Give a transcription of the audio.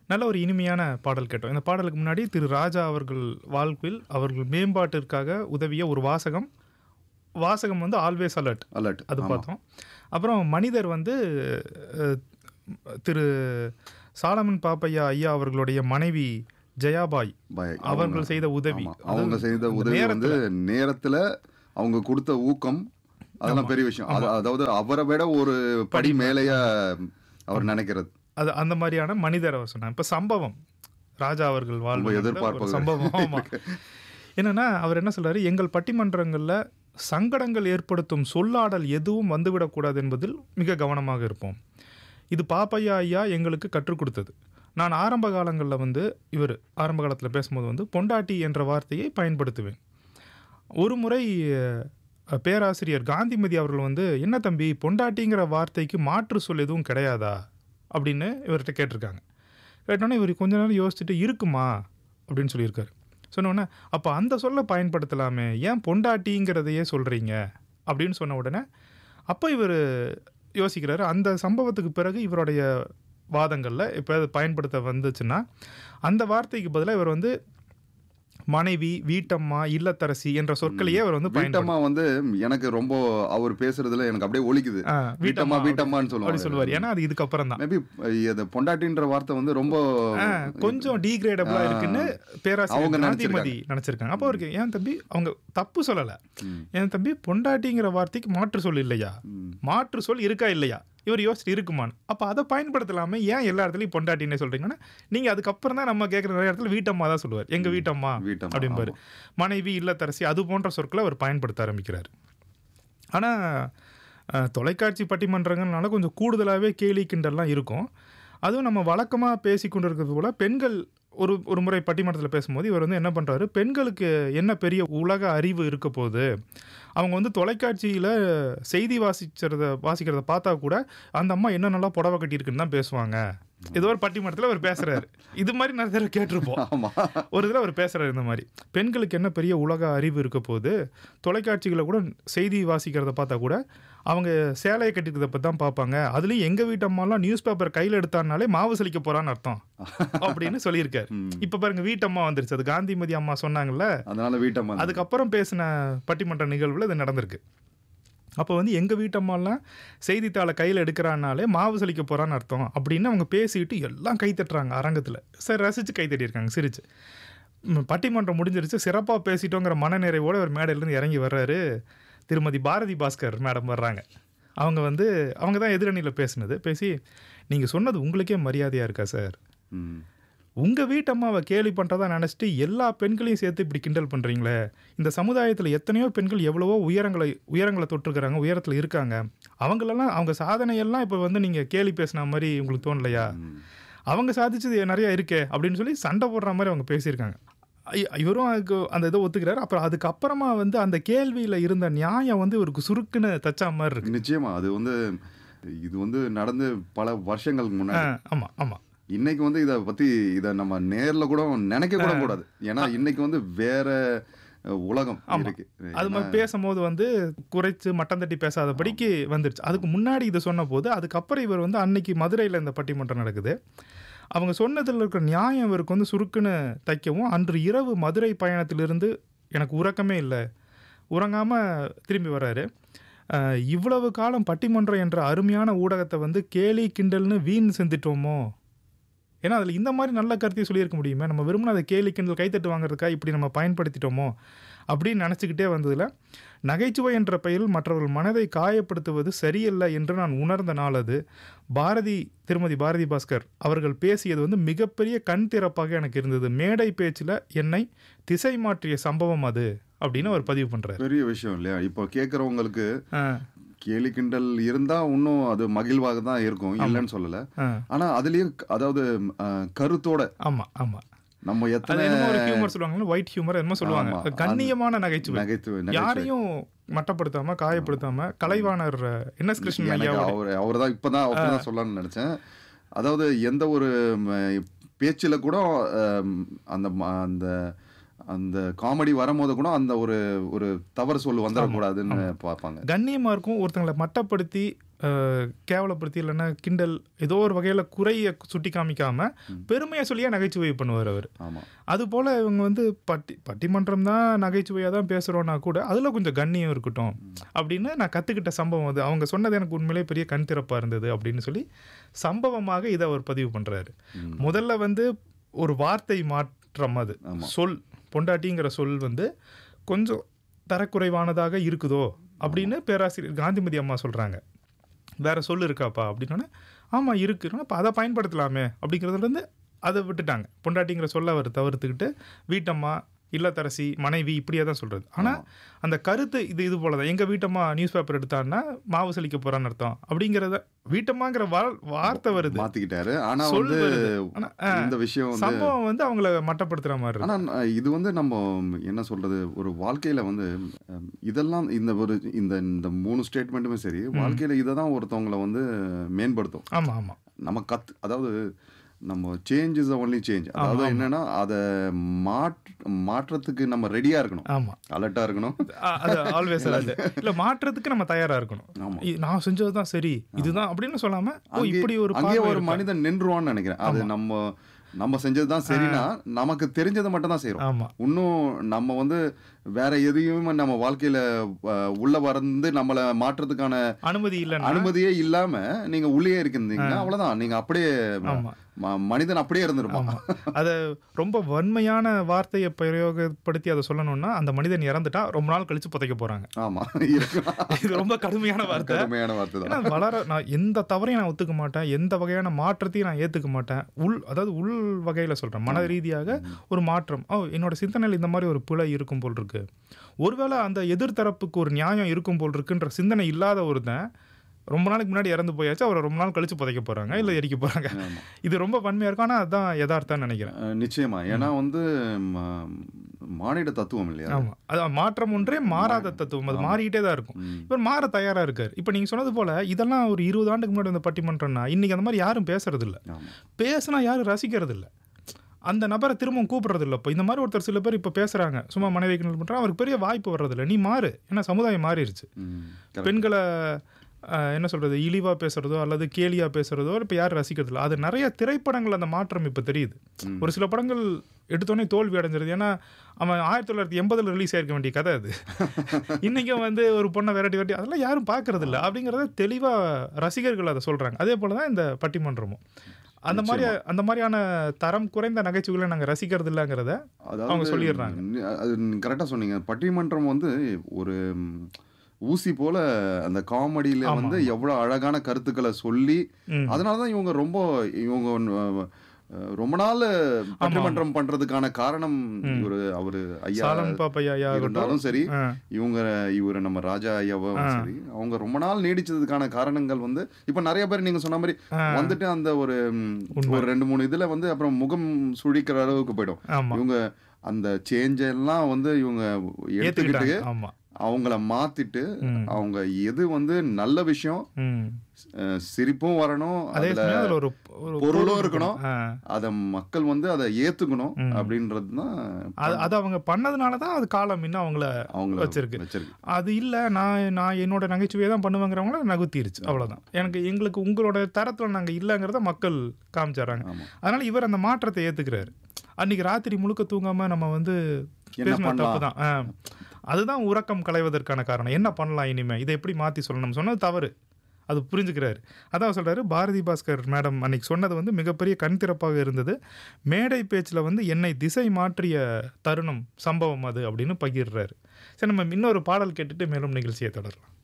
நல்ல ஒரு இனிமையான பாடல் கேட்டோம் இந்த பாடலுக்கு முன்னாடி திரு ராஜா அவர்கள் வாழ்வில் அவர்கள் மேம்பாட்டிற்காக உதவிய ஒரு வாசகம் வாசகம் வந்து ஆல்வேஸ் அலர்ட் அலர்ட் அது பார்த்தோம் அப்புறம் மனிதர் வந்து அஹ், திரு சாலமன் பாப்பையா ஐயா அவர்களுடைய மனைவி ஜெயாபாய் பாய் அவர்கள் செய்த உதவி ஆமா. அவங்க செய்த அந்த உதவி வந்து நேரத்துல- நேரத்துல அவங்க கொடுத்த ஊக்கம் அதெல்லாம் பெரிய விஷயம் அது- அதாவது அவரை விட ஒரு படி மேலேயா அவர் நினைக்கிறது அது அந்த மாதிரியான மனிதர் அவர் சொன்னார் இப்போ சம்பவம் ராஜா அவர்கள் வாழ்வு எதிர்பார்ப்பாக சம்பவம் ஆமா என்னன்னா அவர் என்ன சொல்றாரு எங்கள் பட்டிமன்றங்கள்ல சங்கடங்கள் ஏற்படுத்தும் சொல்லாடல் எதுவும் வந்துவிடக்கூடாது என்பதில் மிக கவனமாக இருப்போம் இது பாப்பையா ஐயா எங்களுக்கு கற்றுக் கொடுத்தது நான் ஆரம்ப காலங்களில் வந்து இவர் ஆரம்ப காலத்தில் பேசும்போது வந்து பொண்டாட்டி என்ற வார்த்தையை பயன்படுத்துவேன் ஒரு முறை அஹ், பேராசிரியர் காந்திமதி அவர்கள் வந்து என்ன தம்பி பொண்டாட்டிங்கிற வார்த்தைக்கு மாற்று சொல் எதுவும் கிடையாதா அப்படின்னு இவர்கிட்ட கேட்டிருக்காங்க கேட்டோன்னே இவர் கொஞ்ச நேரம் யோசிச்சுட்டு இருக்குமா அப்படின்னு சொல்லியிருக்காரு சொன்னோடனே அப்போ அந்த சொல்லை பயன்படுத்தலாமே ஏன் பொண்டாட்டிங்கிறதையே சொல்கிறீங்க அப்படின்னு சொன்ன உடனே அப்போ இவர் யோசிக்கிறாரு அந்த சம்பவத்துக்கு பிறகு இவருடைய வாதங்களில் இப்போ அது பயன்படுத்த வந்துச்சுன்னா அந்த வார்த்தைக்கு பதிலாக இவர் வந்து மனைவி வீட்டம்மா இல்லத்தரசி என்ற சொற்களையே அவர் வந்து பயன்படுத்த வீட்டம்மா வந்து எனக்கு ரொம்ப அவர் பேசுறதுல எனக்கு அப்படியே ஒலிக்குது ஆ, வீட்டம்மா வீட்டம்மான்னு அப்படி சொல்லுவாங்க சொல்லுவார் ஏன்னா அது இதுக்கப்புறம் தான் மேபி அது பொண்டாட்டின்ற வார்த்தை வந்து ரொம்ப கொஞ்சம் டீக்ரேடபிளா இருக்குன்னு அவங்க பேராசிரியர் காந்திமதி நினைச்சிருக்காங்க அப்போ அவருக்கு ஏன் தம்பி அவங்க தப்பு சொல்லல ம். ஏன் தம்பி பொண்டாட்டிங்கிற வார்த்தைக்கு மாற்று சொல் இல்லையா ம். மாற்று சொல் இருக்கா இல்லையா இவர் யோசிச்சு இருக்குமான்னு அப்போ அதை பயன்படுத்தலாமே ஏன் எல்லா இடத்துலையும் பொண்டாட்டின்னே சொல்றீங்கன்னா நீங்க அதுக்கப்புறம் தான் நம்ம கேட்குற நிறைய இடத்துல வீட்டம்மா தான் சொல்லுவார் எங்க வீட்டம்மா வீட்டம்மா, அப்படிம்பாரு மனைவி இல்லத்தரசி அது போன்ற சொற்களை அவர் பயன்படுத்த ஆரம்பிக்கிறார் ஆனால் தொலைக்காட்சி பட்டிமன்றங்கள்னால கொஞ்சம் கூடுதலாகவே கேலி கிண்டல்லாம் இருக்கும் அதுவும் நம்ம வழக்கமாக பேசி கொண்டிருக்கிறது போல பெண்கள் ஒரு ஒரு முறை பட்டிமன்றத்தில் பேசும்போது இவர் வந்து என்ன பண்ணுறாரு பெண்களுக்கு என்ன பெரிய உலக அறிவு இருக்க போகுது அவங்க வந்து தொலைக்காட்சியில் செய்தி வாசிக்கிறத வாசிக்கிறத பார்த்தா கூட அந்த அம்மா என்ன நல்லா புடவை கட்டியிருக்குன்னு தான் பேசுவாங்க ஏதோ ஒரு பட்டிமன்றத்தில் அவர் பேசுகிறாரு இது மாதிரி நிறைய தடவை கேட்டிருப்போம் ஆமா ஒரு இதில் அவர் பேசுகிறார் இந்த மாதிரி பெண்களுக்கு என்ன பெரிய உலக அறிவு இருக்க போது தொலைக்காட்சிகளை கூட செய்தி வாசிக்கிறத பார்த்தா கூட அவங்க சேலையை கட்டிக்கிறத பற்றி தான் பார்ப்பாங்க அதுலேயும் எங்கள் வீட்டு அம்மாலாம் நியூஸ் பேப்பர் கையில் எடுத்தானாலே மாவு சலிக்க போகிறான்னு அர்த்தம் அப்படின்னு சொல்லியிருக்காரு இப்போ பாருங்க வீட்டம்மா வந்துருச்சு அது காந்திமதி அம்மா சொன்னாங்கல்ல அதனால வீட்டம்மா அதுக்கப்புறம் பேசின பட்டிமன்ற நிகழ்வில் இது நடந்திருக்கு அப்போ வந்து எங்கள் வீட்டம்மாலாம் செய்தித்தாளை கையில் எடுக்கிறான்னாலே மாவு சலிக்க போகிறான்னு அர்த்தம் அப்படின்னு அவங்க பேசிட்டு எல்லாம் கை தட்டுறாங்க அரங்கத்தில் சரி ரசித்து கை தட்டியிருக்காங்க சிரிச்சு ம், பட்டிமன்றம் முடிஞ்சிருச்சு சிறப்பாக பேசிட்டோங்கிற மனநிறைவோடு ஒரு மேடையிலேருந்து இறங்கி வர்றாரு திருமதி பாரதி பாஸ்கர் மேடம் வர்றாங்க அவங்க வந்து அவங்க தான் எதிரணியில் பேசுனது பேசி நீங்கள் சொன்னது உங்களுக்கே மரியாதையாக இருக்கா சார் ம். உங்கள் வீட்டம்மாவை கேலி பண்ணுறதா நினச்சிட்டு எல்லா பெண்களையும் சேர்த்து இப்படி கிண்டல் பண்ணுறீங்களே இந்த சமுதாயத்தில் எத்தனையோ பெண்கள் எவ்வளவோ உயரங்களை உயரங்களை தொட்டிருக்கிறாங்க உயரத்தில் இருக்காங்க அவங்களெல்லாம் அவங்க சாதனையெல்லாம் இப்போ வந்து நீங்கள் கேலி பேசின மாதிரி உங்களுக்கு தோணலையா அவங்க சாதிச்சது நிறைய இருக்கே அப்படின்னு சொல்லி சண்டை போடுற மாதிரி அவங்க பேசியிருக்காங்க ஐ- இவரும் அதுக்கு அந்த இதை ஒத்துக்கிறாரு அப்புறம் அதுக்கப்புறமா வந்து அந்த கேள்வியில் இருந்த நியாயம் வந்து இவருக்கு சுருக்குன்னு தச்சா மாதிரி இருக்கு நிச்சயமா அது வந்து இது வந்து நடந்து பல வருஷங்களுக்கு முன்னாடி ஆமாம் ஆமாம் இன்னைக்கு வந்து இத பத்தி இத நம்ம நேர்ல கூட நினைக்க கூட கூடாது ஏன்னா இன்னைக்கு வந்து வேற அஹ், உலகம் இருக்கு அது மாதிரி பேசும்போது வந்து குறைச்சு மட்டம் தட்டி பேசாதபடிக்கு வந்துருச்சு அதுக்கு முன்னாடி இதை சொன்ன போது அதுக்கப்புறம் இவர் வந்து அன்னைக்கு மதுரையில் இந்த பட்டிமன்றம் நடக்குது அவங்க சொன்னதில் இருக்கிற நியாயம் இவருக்கு வந்து சுருக்குன்னு தைக்கவும் அன்று இரவு மதுரை பயணத்திலிருந்து எனக்கு உறக்கமே இல்லை உறங்காமல் திரும்பி வர்றாரு அஹ், இவ்வளவு காலம் பட்டிமன்றம் என்ற அருமையான ஊடகத்தை வந்து கேலி கிண்டல்னு வீண் செஞ்சிட்டோமோ ஏன்னா அதில் இந்த மாதிரி நல்ல கருத்தையும் சொல்லியிருக்க முடியுமே நம்ம விரும்பின அதை கேலி கிண்டல் கைத்தட்டு வாங்குறதுக்காக இப்படி நம்ம பயன்படுத்திட்டோமோ அப்படின்னு நினச்சிக்கிட்டே வந்ததில் நகைச்சுவை என்ற பெயரில் மற்றவர்கள் மனதை காயப்படுத்துவது சரியில்லை என்று நான் உணர்ந்த நாள் அது பாரதி திருமதி பாரதி பாஸ்கர் அவர்கள் பேசியது வந்து மிகப்பெரிய கண் திறப்பாக எனக்கு இருந்தது மேடை பேச்சில் என்னை திசை மாற்றிய சம்பவம் அது அப்படின்னு அவர் பதிவு பண்ணுறாரு பெரிய விஷயம் இல்லையா இப்போ கேட்கறவங்களுக்கு கேலி கிண்டல் இருந்தா இன்னும் அது மகிழ்வாக தான் இருக்கும் இல்லைன்னு சொல்லல ஆனா அதுலயும் க- அதாவது அஹ், கருத்தோட ஆமாம் ஆமாம் நம்ம அது எத்தனை என்னமோ ஒரு ஹியூமர் சொல்லுவாங்க ஒயிட் ஹியூமர் என்னமோ சொல்லுவாங்க ஆமா. கண்ணியமான நகைச்சுவை நகைச்சுவை நகைச்சுவை. யாரையும் மட்டப்படுத்தாம காயப்படுத்தாம கலைவாணர் என் எஸ் கிருஷ்ணன் எனக்கு ஐயா அவர் அவர் தான் இப்பதான் அவர் தான் சொல்லலாம்னு நினைச்சேன் அதாவது எந்த ஒரு ம, பேச்சுல கூட அம், அந்த ம- அந்த அந்த காமெடி வரும்போது கூட அந்த ஒரு ஒரு தவறு சொல் வந்துடக்கூடாதுன்னு பார்ப்பாங்க கண்ணியமா இருக்கும் ஒருத்தங்களை மட்டப்படுத்தி அஹ், கேவலப்படுத்தி இல்லைன்னா கிண்டல் ஏதோ ஒரு வகையில் குறைய சுட்டி காமிக்காம பெருமையை சொல்லியே நகைச்சுவை பண்ணுவார் அவர் ஆமா அதுபோல் இவங்க வந்து பட்டி பட்டிமன்றம் தான் நகைச்சுவையாக தான் பேசுகிறோன்னா கூட அதில் கொஞ்சம் கண்ணியம் இருக்கட்டும் அப்படின்னு நான் கற்றுக்கிட்ட சம்பவம் அது அவங்க சொன்னது எனக்கு உண்மையிலே பெரிய கண் திறப்பாக இருந்தது அப்படின்னு சொல்லி சம்பவமாக இதை அவர் பதிவு பண்ணுறாரு ம். முதல்ல வந்து ஒரு வார்த்தை மாற்றம் அது ஆமா. சொல் பொண்டாட்டிங்கிற சொல் வந்து கொஞ்சம் தரக்குறைவானதாக இருக்குதோ அப்படின்னு பேராசிரியர் காந்திமதி அம்மா சொல்கிறாங்க வேற சொல் இருக்காப்பா அப்படின்னோடனே ஆமாம் இருக்குன்னா அப்போ அதை பயன்படுத்தலாமே அப்படிங்கிறதுலேருந்து அதை விட்டுட்டாங்க பொண்டாட்டிங்கிற சொல்ல அவர் தவிர்த்துக்கிட்டு வீட்டம்மா இல்லத்தரசி மனைவி இப்படியே தான் சொல்கிறது ஆனால் அந்த கருத்து இது இது போல தான் எங்கள் வீட்டம்மா நியூஸ் பேப்பர் எடுத்தான்னா மாவு சலிக்க போகிறான்னு அர்த்தம் அப்படிங்கிறத வீட்டம்மாங்கிற வா- வார்த்தை வருது மாத்திக்கிட்டாரு ஆனா சொல் வந்து வருது. ஆனா, ஆ, இந்த விஷயம் வந்து சம்பவம் வந்து அவங்கள மட்டப்படுத்துற மாதிரி இருக்கு ஆனா அஹ், இது வந்து நம்ம என்ன சொல்றது ஒரு வாழ்க்கையில வந்து அஹ், இதெல்லாம் இந்த ஒரு இந்த இந்த மூணு ஸ்டேட்மெண்ட்டுமே சரி வாழ்க்கையில இதை தான் ஒருத்தவங்கள வந்து மேம்படுத்தும் ஆமா ஆமா நம்ம கத் அதாவது நம்ம சேஞ்ச் இஸ் ஒன்லி சேஞ்ச் அதாவது என்னன்னா அதை மாற்ற மாற்றத்துக்கு நம்ம ரெடியா இருக்கணும் ஆமா அலர்ட்டா இருக்கணும் அ- அது ஆல்வேஸ் அது இல்ல மாற்றத்துக்கு நம்ம தயாரா இருக்கணும் ஆமா இ- நான் செஞ்சதுதான் சரி இதுதான் அப்படின்னு சொல்லாம ஓ அங்கே- இப்படி ஒரு அங்கேயே பார்வை ஒரு இருக்கா? மனிதன் நின்றுவான்னு நினைக்கிறேன் அது நம்ம நம்ம செஞ்சதுதான் சரினா நமக்கு தெரிஞ்சதை மட்டும் தான் செய்யறோம் ஆமா இன்னும் நம்ம வந்து வேற எதையும் நம்ம வாழ்க்கையில அஹ், உள்ள வந்து நம்மள மாற்றத்துக்கான அனுமதி இல்லைன்னா அனுமதியே இல்லாம நீங்க உள்ளே இருக்கீங்கன்னா அவ்வளவுதான் நீங்க அப்படியே ஆமா ம- மனிதன் அப்படியே இருந்துருப்பான் ஆமா அதை ரொம்ப வன்மையான வார்த்தையை பிரயோகப்படுத்தி அதை சொல்லணும்னா அந்த மனிதன் இறந்துட்டா ரொம்ப நாள் கழிச்சு புதைக்க போறாங்க ஆமா இருக்கலாம் இது ரொம்ப கடுமையான வார்த்தை கடுமையான வார்த்தை ஏன்னா தான் வளர நான் எந்த தவறையும் நான் ஒத்துக்க மாட்டேன் எந்த வகையான மாற்றத்தையும் நான் ஏத்துக்க மாட்டேன் உள் அதாவது உள் வகையில சொல்றேன் மன ரீதியாக ஒரு மாற்றம் ஓ என்னோட சிந்தனையில் இந்த மாதிரி ஒரு பிழை இருக்கும் போல் இருக்கு ஒருவேளை அந்த எதிர்த்தரப்புக்கு ஒரு நியாயம் இருக்கும் போல் இருக்குன்ற சிந்தனை இல்லாத ஒருத்தன் ரொம்ப நாளைக்கு முன்னாடி இறந்து போயாச்சு அவரை ரொம்ப நாள் கழிச்சு புதைக்க போறாங்க இல்ல எரிக்க போறாங்க ஆமா. இது ரொம்ப வன்மையா இருக்கும் ஆனா அதான் யதார்த்தம்னு நினைக்கிறேன் அஹ், நிச்சயமா ஏன்னா வந்து ம- மானிட தத்துவம் இல்லையா ஆமா அது மாற்றம் ஒன்றே மாறாத தத்துவம் அது மாறிக்கிட்டே தான் இருக்கும் ம். இவர் மாற தயாரா இருக்காரு இப்போ நீங்க சொன்னது போல இதெல்லாம் ஒரு இருபது ஆண்டுக்கு முன்னாடி வந்த பட்டிமன்றம்னா இன்னைக்கு அந்த மாதிரி யாரும் பேசுறது இல்ல ஆமா பேசினா யாரும் ரசிக்கிறது இல்ல அந்த நபரை திரும்பவும் கூப்பிடுறது இல்லை இப்போ இந்த மாதிரி ஒருத்தர் சில பேர் இப்போ பேசுறாங்க சும்மா மனைவி கிண்டல் பண்றாங்க அவருக்கு பெரிய வாய்ப்பு வர்றதில்ல நீ மாறு ஏன்னா சமுதாயம் மாறிடுச்சு ம். correct. பெண்களை அஹ், என்ன சொல்றது இழிவா பேசுறதோ அல்லது கேலியா பேசுறதோ இப்போ யாரும் ரசிக்கிறது இல்லை அது நிறைய திரைப்படங்கள் அந்த மாற்றம் இப்போ தெரியுது ம். ஒரு சில படங்கள் எடுத்தோடனே தோல்வி அடைஞ்சிருது ஏன்னா அவன் ஆயிரத்தி தொள்ளாயிரத்தி எண்பதுல ரிலீஸ் ஆயிருக்க வேண்டிய கதை அது இன்னைக்கும் வந்து ஒரு பொண்ணை விரட்டி விரட்டி அதெல்லாம் யாரும் பார்க்கறது இல்லை அப்படிங்கிறத தெளிவா ரசிகர்கள் அதை சொல்றாங்க அதே போல தான் இந்த பட்டிமன்றமும் அந்த மாதிரி அந்த மாதிரியான தரம் குறைந்த நகைச்சுவைகளை நாங்க ரசிக்கிறது இல்லைங்கிறத அதாவது அவங்க சொல்லிடுறாங்க. நி- அது கரெக்டா சொன்னீங்க பட்டிமன்றம் வந்து ஒரு ம், ஊசி போல அந்த காமெடியில ஆமா, வந்து எவ்வளவு அழகான கருத்துக்களை சொல்லி ம். அதனாலதான் இவங்க ரொம்ப இவங்க அஹ், அஹ், ரொம்ப நாள் பட்டிமன்றம் பண்றதுக்கான காரணம் இவரு அவரு ஐயா சாலம் பாப்பையா ஆகட்டும் இருந்தாலும் சரி ஆ, இவங்க இவரு நம்ம ராஜா ஐயாவும் சரி அவங்க ரொம்ப நாள் நீடிச்சதுக்கான காரணங்கள் வந்து இப்ப நிறைய பேர் நீங்க சொன்ன மாதிரி வந்துட்டு அந்த ஒரு ம், ஒரு ரெண்டு மூணு இதுல வந்து அப்புறம் முகம் சுழிக்கிற அளவுக்கு போயிடும் ஆமா இவங்க அந்த சேஞ்ச் எல்லாம் வந்து இவங்க எடுத்துக்கிட்டு ஏத்துக்கிட்டாங்க ஆமா அவங்கள மாத்திட்டு ம். அவங்க எது வந்து நல்ல விஷயம் ம். அஹ், சிரிப்பும் வரணும் அதே அதுல சமயம் அதுல ஒரு ஒரு பொருளும் இருக்கணும் ஆ. அத மக்கள் வந்து அதை ஏத்துக்கணும் ம். அப்படின்றது தான் அது அது அவங்க பண்ணதுனால தான் அது காலம் இன்னும் அவங்கள அவங்கள வச்சிருக்கு. வச்சிருக்கு அது இல்லை நான் நான் என்னோட நகைச்சுவையை தான் பண்ணுவேங்கிறவங்கள நகுத்திருச்சு அவ்வளவுதான் எனக்கு எங்களுக்கு உங்களோட தரத்தில் நாங்கள் இல்லைங்கிறத மக்கள் காமிச்சாராங்க ஆமா அதனால இவர் அந்த மாற்றத்தை ஏத்துக்கிறாரு அன்னைக்கு ராத்திரி முழுக்க தூங்காம நம்ம வந்து என்ன பேசின தப்பு பண்ணலாம் தான் ஆ. அதுதான் உறக்கம் களைவதற்கான காரணம் என்ன பண்ணலாம் இனிமே இதை எப்படி மாத்தி சொல்லணும் சொன்னது தவறு அது புரிஞ்சுக்கிறாரு அதான் சொல்றாரு பாரதி பாஸ்கர் மேடம் அன்னைக்கு சொன்னது வந்து மிகப்பெரிய கண் திறப்பாக இருந்தது மேடை பேச்சில் வந்து என்னை திசை மாற்றிய தருணம் சம்பவம் அது அப்படின்னு பகிர்றாரு சரி நம்ம இன்னொரு பாடல் கேட்டுட்டு மேலும் நிகழ்ச்சியை தொடரலாம்